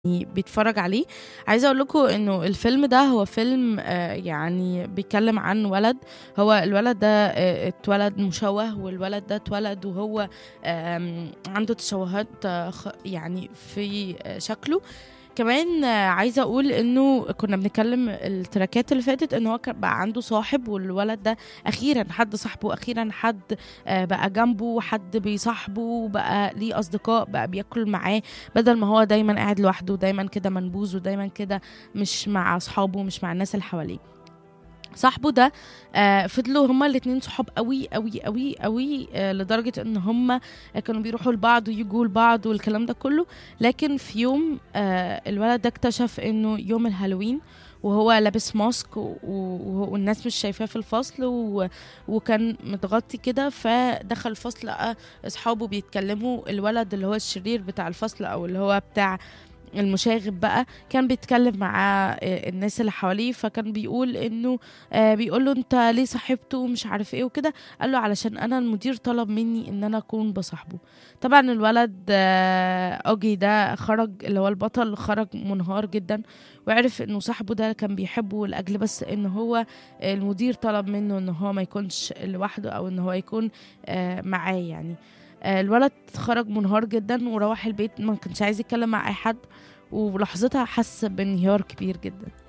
بيتفرج عليه عايزه اقول لكم انه الفيلم ده هو فيلم آه، يعني بيتكلم عن ولد هو الولد ده آه، اتولد مشوه والولد ده اتولد وهو آم، عنده تشوهات آه، خ- يعني في آه، شكله كمان آه، عايزه اقول انه كنا بنتكلم التراكات اللي فاتت ان هو كان بقى عنده صاحب والولد ده اخيرا حد صاحبه اخيرا حد آه، بقى جنبه حد بيصاحبه بقى ليه اصدقاء بقى بياكل معاه بدل ما هو دايما قاعد لوحده دايما كده منبوذ ودايما كده مش مع اصحابه مش مع الناس اللي حواليه صاحبه ده آه فضلوا هما الاتنين صحاب قوي قوي قوي قوي آه لدرجة ان هما كانوا بيروحوا لبعض ويجوا لبعض والكلام ده كله لكن في يوم آه الولد ده اكتشف انه يوم الهالوين وهو لابس ماسك و- و- والناس مش شايفاه في الفصل و... وكان متغطي كده فدخل الفصل لقى اصحابه بيتكلموا الولد اللي هو الشرير بتاع الفصل او اللي هو بتاع المشاغب بقى كان بيتكلم مع آه، الناس اللي حواليه فكان بيقول انه آه، بيقول له انت ليه صاحبته ومش عارف ايه وكده قال له علشان انا المدير طلب مني ان انا اكون بصاحبه طبعا الولد آه، اوجي ده خرج اللي هو البطل خرج منهار جدا وعرف انه صاحبه ده كان بيحبه لاجل بس ان هو المدير طلب منه ان هو ما يكونش لوحده او ان هو يكون آه، معاه يعني آه، الولد خرج منهار جدا وروح البيت ما كانش عايز يتكلم مع اي حد ولحظتها حس بانهيار كبير جدا